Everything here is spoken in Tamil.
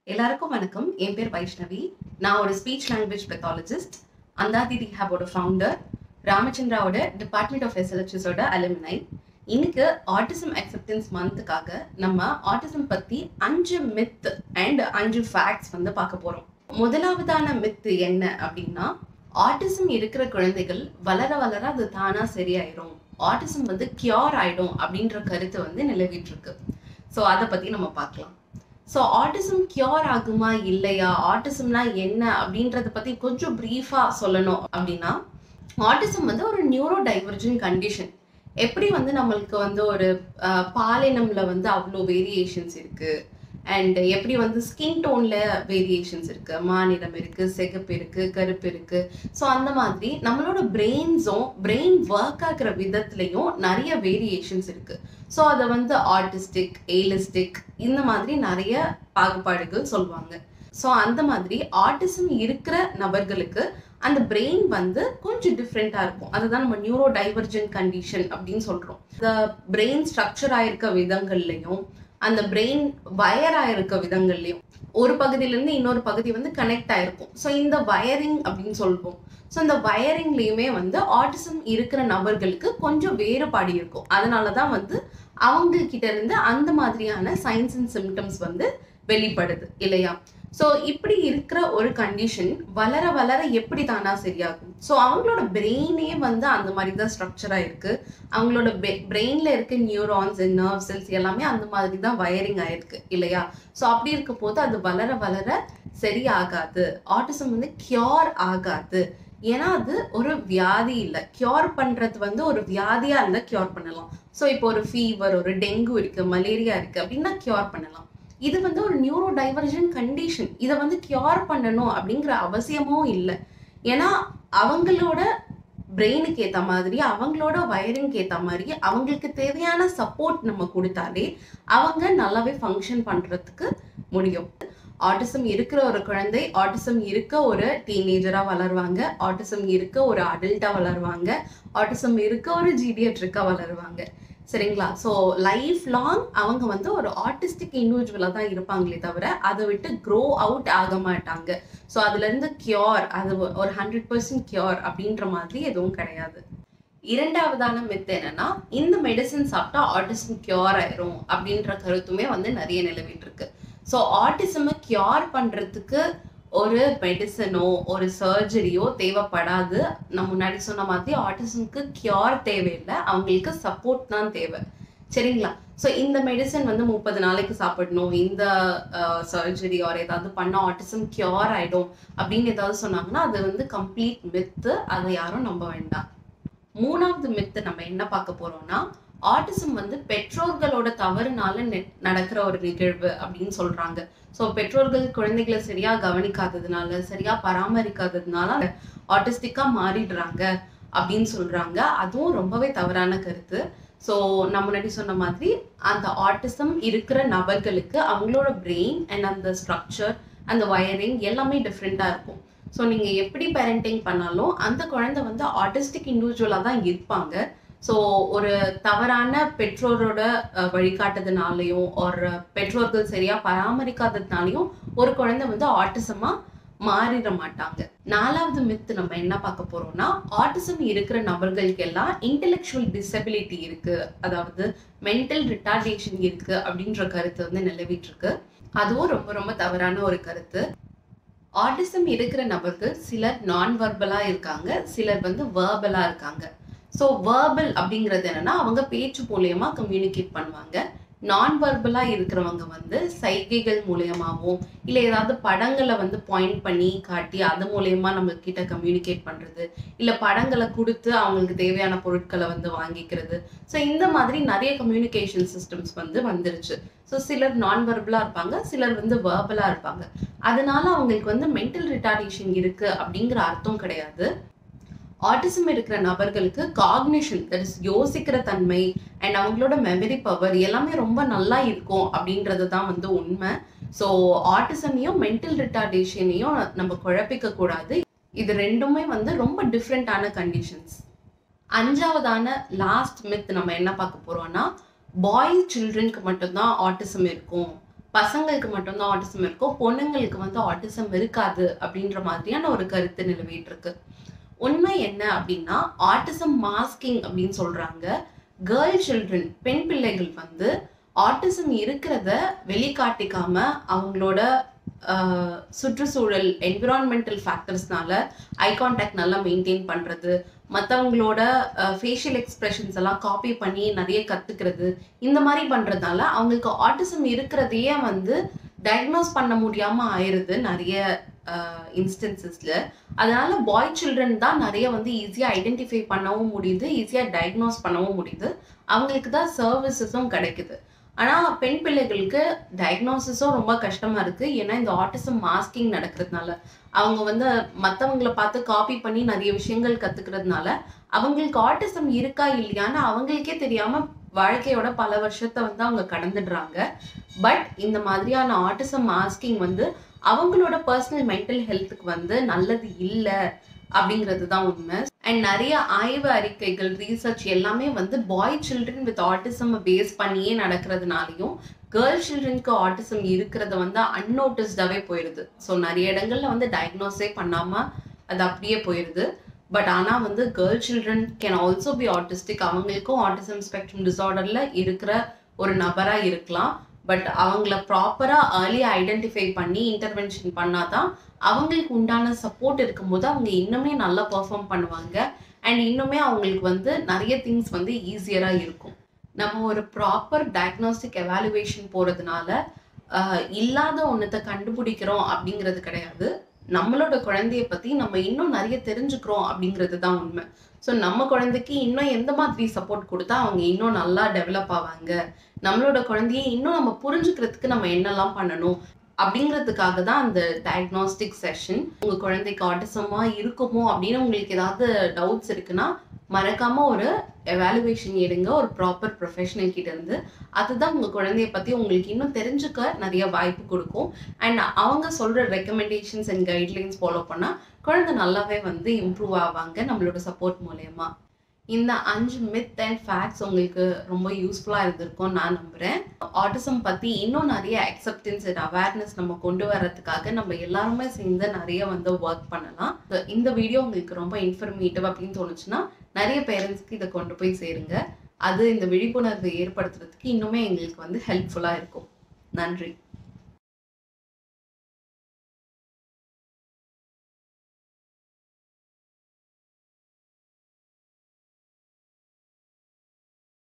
எல்லாருக்கும் வணக்கம் என் பேர் வைஷ்ணவி நான் ஒரு ஸ்பீச் லாங்குவேஜ் பெத்தாலஜிஸ்ட் அந்தாதி ரிஹாபோட ஃபவுண்டர் ராமச்சந்திராவோட டிபார்ட்மெண்ட் ஆஃப் எஸ்எல்ஹெச்எஸோட அலுமினை இன்னைக்கு ஆட்டிசம் அக்செப்டன்ஸ் மந்த்துக்காக நம்ம ஆட்டிசம் பத்தி அஞ்சு மித் அண்ட் அஞ்சு ஃபேக்ட்ஸ் வந்து பார்க்க போறோம் முதலாவதான மித்து என்ன அப்படின்னா ஆட்டிசம் இருக்கிற குழந்தைகள் வளர வளர அது தானா சரியாயிரும் ஆட்டிசம் வந்து கியூர் ஆயிடும் அப்படின்ற கருத்து வந்து நிலவிட்டு இருக்கு ஸோ அதை பத்தி நம்ம பார்க்கலாம் ஸோ ஆட்டிசம் கியூர் ஆகுமா இல்லையா ஆட்டிசம்னா என்ன அப்படின்றத பத்தி கொஞ்சம் ப்ரீஃபா சொல்லணும் அப்படின்னா ஆட்டிசம் வந்து ஒரு நியூரோ டைவர்ஜன் கண்டிஷன் எப்படி வந்து நம்மளுக்கு வந்து ஒரு அஹ், பாலினம்ல வந்து அவ்வளோ வேரியேஷன்ஸ் இருக்கு அண்ட் எப்படி வந்து ஸ்கின் டோன்ல வேரியேஷன்ஸ் இருக்கு மாநிலம் இருக்கு சிகப்பு இருக்கு கருப்பு இருக்கு ஸோ அந்த மாதிரி நம்மளோட பிரெயின்ஸும் பிரெயின் ஒர்க் ஆகுற விதத்துலையும் நிறைய வேரியேஷன்ஸ் இருக்கு ஸோ அதை வந்து ஆர்டிஸ்டிக் ஏலிஸ்டிக் இந்த மாதிரி நிறைய பாகுபாடுகள் சொல்லுவாங்க ஸோ அந்த மாதிரி ஆட்டிசம் இருக்கிற நபர்களுக்கு அந்த பிரெயின் வந்து கொஞ்சம் டிஃப்ரெண்ட்டாக இருக்கும் அதுதான் நம்ம நியூரோ டைவர்ஜென்ட் கண்டிஷன் அப்படின்னு சொல்கிறோம் இந்த பிரெயின் ஸ்ட்ரக்சர் ஆயிருக்க விதங்கள்லையும் அந்த பிரெயின் வயர் ஆயிருக்க விதங்கள்லையும் ஒரு பகுதியிலேருந்து இன்னொரு பகுதி வந்து கனெக்ட் ஆயிருக்கும் ஸோ இந்த வயரிங் அப்படின்னு சொல்லுவோம் ஸோ இந்த வயரிங்லேயுமே வந்து ஆட்டிசம் இருக்கிற நபர்களுக்கு கொஞ்சம் வேறுபாடு இருக்கும் அதனால தான் வந்து அவங்க கிட்ட இருந்து அந்த மாதிரியான சைன்ஸ் அண்ட் சிம்டம்ஸ் வந்து வெளிப்படுது இல்லையா ஸோ இப்படி இருக்கிற ஒரு கண்டிஷன் வளர வளர எப்படி தானா சரியாகும் ஸோ அவங்களோட பிரெயினே வந்து அந்த மாதிரி தான் ஸ்ட்ரக்சராக இருக்கு அவங்களோட பிரெயின்ல இருக்க நியூரான்ஸ் நர்வ் செல்ஸ் எல்லாமே அந்த மாதிரி தான் வயரிங் ஆயிருக்கு இல்லையா ஸோ அப்படி இருக்க போது அது வளர வளர சரியாகாது ஆட்டிசம் வந்து கியூர் ஆகாது ஏன்னா அது ஒரு வியாதி இல்லை கியூர் பண்றது வந்து ஒரு வியாதியா இருந்தா கியூர் பண்ணலாம் ஸோ இப்போ ஒரு ஃபீவர் ஒரு டெங்கு இருக்கு மலேரியா இருக்கு அப்படின்னா கியூர் பண்ணலாம் இது வந்து ஒரு நியூரோ டைவர்ஜன் கண்டிஷன் இதை வந்து கியூர் பண்ணணும் அப்படிங்கிற அவசியமும் இல்லை ஏன்னா அவங்களோட பிரெயினுக்கு ஏற்ற மாதிரி அவங்களோட வயரிங்க்கு ஏற்ற மாதிரி அவங்களுக்கு தேவையான சப்போர்ட் நம்ம கொடுத்தாலே அவங்க நல்லாவே ஃபங்க்ஷன் பண்றதுக்கு முடியும் ஆட்டிசம் இருக்கிற ஒரு குழந்தை ஆட்டிசம் இருக்க ஒரு டீனேஜரா வளருவாங்க ஆட்டிசம் இருக்க ஒரு அடல்ட்டா வளருவாங்க ஆட்டிசம் இருக்க ஒரு ஜீடியட்ரிக்கா வளருவாங்க சரிங்களா ஸோ லைஃப் லாங் அவங்க வந்து ஒரு ஆர்டிஸ்டிக் இண்டிவிஜுவலாக தான் இருப்பாங்களே தவிர அதை விட்டு க்ரோ அவுட் ஆக மாட்டாங்க ஸோ அதுலேருந்து கியூர் அது ஒரு ஹண்ட்ரட் பர்சன்ட் கியூர் அப்படின்ற மாதிரி எதுவும் கிடையாது இரண்டாவதான மெத் என்னன்னா இந்த மெடிசன் சாப்பிட்டா ஆட்டிசம் கியூர் ஆயிரும் அப்படின்ற கருத்துமே வந்து நிறைய நிலவிட்டு இருக்கு ஸோ ஆட்டிசமை கியூர் பண்றதுக்கு ஒரு மெடிசனோ ஒரு சர்ஜரியோ தேவைப்படாது நான் முன்னாடி சொன்ன மாதிரி ஆட்டிசம்க்கு கியூர் தேவையில்லை அவங்களுக்கு சப்போர்ட் தான் தேவை சரிங்களா ஸோ இந்த மெடிசன் வந்து முப்பது நாளைக்கு சாப்பிடணும் இந்த சர்ஜரி ஆர் ஏதாவது பண்ண ஆட்டிசம் கியூர் ஆயிடும் அப்படின்னு ஏதாவது சொன்னாங்கன்னா அது வந்து கம்ப்ளீட் மித்து அதை யாரும் நம்ப வேண்டாம் மூணாவது மித்து நம்ம என்ன பார்க்க போறோம்னா ஆட்டிசம் வந்து பெற்றோர்களோட தவறுனால நெ- நடக்கிற ஒரு நிகழ்வு அப்படின்னு சொல்றாங்க ஸோ பெற்றோர்கள் குழந்தைகளை சரியா கவனிக்காததுனால சரியா பராமரிக்காததுனால ஆட்டிஸ்டிக்கா மாறிடுறாங்க அப்படின்னு சொல்றாங்க அதுவும் ரொம்பவே தவறான கருத்து ஸோ நான் முன்னாடி சொன்ன மாதிரி அந்த ஆட்டிசம் இருக்கிற நபர்களுக்கு அவங்களோட பிரெயின் அண்ட் அந்த ஸ்ட்ரக்சர் அந்த வயரிங் எல்லாமே டிஃப்ரெண்ட்டாக இருக்கும் ஸோ நீங்கள் எப்படி பேரண்டிங் பண்ணாலும் அந்த குழந்தை வந்து ஆட்டிஸ்டிக் இண்டிவிஜுவலாக தான் இருப்பாங்க ஸோ ஒரு தவறான பெற்றோரோட அஹ், வழிகாட்டுறதுனாலையும் ஒரு பெற்றோர்கள் சரியா பராமரிக்காததுனாலையும் ஒரு குழந்தை வந்து ஆட்டிசமா மாறிட மாட்டாங்க நாலாவது மித்து நம்ம என்ன பார்க்க போறோம்னா ஆட்டிசம் இருக்கிற நபர்களுக்கு எல்லாம் இன்டெலெக்சுவல் டிசபிலிட்டி இருக்கு அதாவது மென்டல் ரிட்டார்டேஷன் இருக்கு அப்படின்ற கருத்து வந்து நிலவிட்டு இருக்கு அதுவும் ரொம்ப ரொம்ப தவறான ஒரு கருத்து ஆட்டிசம் இருக்கிற நபர்கள் சிலர் நான் வர்பலா இருக்காங்க சிலர் வந்து வேர்பலா இருக்காங்க ஸோ வேர்பல் அப்படிங்கிறது என்னன்னா அவங்க பேச்சு மூலியமா கம்யூனிகேட் பண்ணுவாங்க நான் வர்பலா இருக்கிறவங்க வந்து சைகைகள் மூலியமாகவும் இல்லை ஏதாவது படங்களை வந்து பாயிண்ட் பண்ணி காட்டி அது மூலியமா நம்ம கிட்ட கம்யூனிகேட் பண்றது இல்லை படங்களை கொடுத்து அவங்களுக்கு தேவையான பொருட்களை வந்து வாங்கிக்கிறது ஸோ இந்த மாதிரி நிறைய கம்யூனிகேஷன் சிஸ்டம்ஸ் வந்து வந்துருச்சு ஸோ சிலர் நான் வர்பலா இருப்பாங்க சிலர் வந்து வேர்பலா இருப்பாங்க அதனால அவங்களுக்கு வந்து மென்டல் ரிட்டார்டேஷன் இருக்கு அப்படிங்கிற அர்த்தம் கிடையாது ஆட்டிசம் இருக்கிற நபர்களுக்கு காக்னிஷன் தட் இஸ் யோசிக்கிற தன்மை அண்ட் அவங்களோட மெமரி பவர் எல்லாமே ரொம்ப நல்லா இருக்கும் அப்படின்றது தான் வந்து உண்மை ஸோ ஆட்டிசமையும் மென்டல் ரிட்டார்டேஷனையும் நம்ம குழப்பிக்க கூடாது இது ரெண்டுமே வந்து ரொம்ப டிஃப்ரெண்டான கண்டிஷன்ஸ் அஞ்சாவதான லாஸ்ட் மித் நம்ம என்ன பார்க்க போறோம்னா பாய் சில்ட்ரனுக்கு மட்டும்தான் ஆட்டிசம் இருக்கும் பசங்களுக்கு மட்டும்தான் ஆட்டிசம் இருக்கும் பொண்ணுங்களுக்கு வந்து ஆட்டிசம் இருக்காது அப்படின்ற மாதிரியான ஒரு கருத்து நிலவிட்டு இருக்கு உண்மை என்ன அப்படின்னா ஆட்டிசம் மாஸ்கிங் அப்படின்னு சொல்றாங்க கேர்ள் சில்ட்ரன் பெண் பிள்ளைகள் வந்து ஆட்டிசம் இருக்கிறத வெளிக்காட்டிக்காம அவங்களோட ஆஹ், சுற்றுச்சூழல் என்விரான்மெண்டல் ஃபேக்டர்ஸ்னால ஐ கான்டாக்ட் நல்லா மெயின்டைன் பண்றது மற்றவங்களோட ஃபேஷியல் எக்ஸ்பிரஷன்ஸ் எல்லாம் காப்பி பண்ணி நிறைய கத்துக்கிறது இந்த மாதிரி பண்றதுனால அவங்களுக்கு ஆட்டிசம் இருக்கிறதையே வந்து டயக்னோஸ் பண்ண முடியாம ஆயிருது நிறைய இன்ஸ்டன்சஸ்ல அதனால பாய் சில்ட்ரன் தான் நிறைய வந்து ஈஸியா ஐடென்டிஃபை பண்ணவும் முடியுது ஈஸியா டயக்னோஸ் பண்ணவும் முடியுது அவங்களுக்கு தான் சர்வீசஸும் கிடைக்குது ஆனா பெண் பிள்ளைகளுக்கு டயக்னோசிஸும் ரொம்ப கஷ்டமா இருக்கு ஏன்னா இந்த ஆட்டிசம் மாஸ்கிங் நடக்கிறதுனால அவங்க வந்து மத்தவங்கள பார்த்து காப்பி பண்ணி நிறைய விஷயங்கள் கத்துக்கிறதுனால அவங்களுக்கு ஆட்டிசம் இருக்கா இல்லையான்னு அவங்களுக்கே தெரியாம வாழ்க்கையோட பல வருஷத்தை வந்து அவங்க கடந்துடுறாங்க பட் இந்த மாதிரியான ஆட்டிசம் மாஸ்கிங் வந்து அவங்களோட பர்சனல் மென்டல் ஹெல்த்துக்கு வந்து நல்லது இல்லை அப்படிங்கிறது தான் உண்மை அண்ட் நிறைய ஆய்வு அறிக்கைகள் ரீசர்ச் எல்லாமே வந்து boy children with autism base பண்ணியே நடக்கிறதுனாலையும் கேர்ள் சில்ட்ரனுக்கு ஆட்டிசம் இருக்கிறத வந்து அன்னோட்டிஸ்டாவே போயிடுது ஸோ நிறைய இடங்கள்ல வந்து டயக்னோஸே பண்ணாம அது அப்படியே போயிடுது பட் ஆனா வந்து girl children can also be autistic அவங்களுக்கும் ஆட்டிசம் ஸ்பெக்ட்ரம் டிசார்டர்ல இருக்கிற ஒரு நபரா இருக்கலாம் பட் அவங்கள ப்ராப்பரா ஏர்லி ஐடென்டிஃபை பண்ணி இன்டர்வென்ஷன் பண்ணாதான் அவங்களுக்கு உண்டான சப்போர்ட் இருக்கும்போது அவங்க இன்னுமே நல்லா பெர்ஃபார்ம் பண்ணுவாங்க அண்ட் இன்னுமே அவங்களுக்கு வந்து நிறைய திங்ஸ் வந்து ஈஸியரா இருக்கும் நம்ம ஒரு ப்ராப்பர் டயக்னாஸ்டிக் எவாலுவேஷன் போறதுனால ஆஹ், இல்லாத ஒன்றத்தை கண்டுபிடிக்கிறோம் அப்படிங்கிறது கிடையாது நம்மளோட குழந்தைய பத்தி நம்ம இன்னும் நிறைய தெரிஞ்சுக்கிறோம் அப்படிங்கிறது தான் உண்மை ஸோ நம்ம குழந்தைக்கு இன்னும் எந்த மாதிரி சப்போர்ட் கொடுத்தா அவங்க இன்னும் நல்லா டெவலப் ஆவாங்க நம்மளோட குழந்தைய இன்னும் நம்ம புரிஞ்சுக்கிறதுக்கு நம்ம என்னெல்லாம் பண்ணணும் அப்படிங்கிறதுக்காக தான் அந்த டயக்னாஸ்டிக் செஷன் உங்க குழந்தைக்கு ஆட்டிசமா இருக்குமோ அப்படின்னு உங்களுக்கு ஏதாவது டவுட்ஸ் இருக்குன்னா மறக்காம ஒரு எவாலுவேஷன் எடுங்க ஒரு ப்ராப்பர் ப்ரொஃபஷனல் கிட்ட இருந்து அதுதான் உங்க குழந்தைய பத்தி உங்களுக்கு இன்னும் தெரிஞ்சுக்க நிறைய வாய்ப்பு கொடுக்கும் அண்ட் அவங்க சொல்ற ரெக்கமெண்டேஷன்ஸ் அண்ட் கைட்லைன்ஸ் ஃபாலோ பண்ணா குழந்தை நல்லாவே வந்து இம்ப்ரூவ் ஆவாங்க நம்மளோட சப்போர்ட் மூலயமா இந்த அஞ்சு மித் அண்ட் ஃபேக்ட்ஸ் உங்களுக்கு ரொம்ப யூஸ்ஃபுல்லாக இருந்திருக்கும் நான் நம்புகிறேன் ஆட்டிசம் பற்றி இன்னும் நிறைய அக்செப்டன்ஸ் அண்ட் அவேர்னஸ் நம்ம கொண்டு வர்றதுக்காக நம்ம எல்லாருமே சேர்ந்து நிறைய வந்து ஒர்க் பண்ணலாம் So, இந்த வீடியோ உங்களுக்கு ரொம்ப இன்ஃபர்மேட்டிவ் அப்படின்னு தோணுச்சுன்னா நிறைய பேரண்ட்ஸ்க்கு இதை கொண்டு போய் சேருங்க அது இந்த விழிப்புணர்வு ஏற்படுத்துறதுக்கு இன்னுமே எங்களுக்கு வந்து ஹெல்ப்ஃபுல்லாக இருக்கும் நன்றி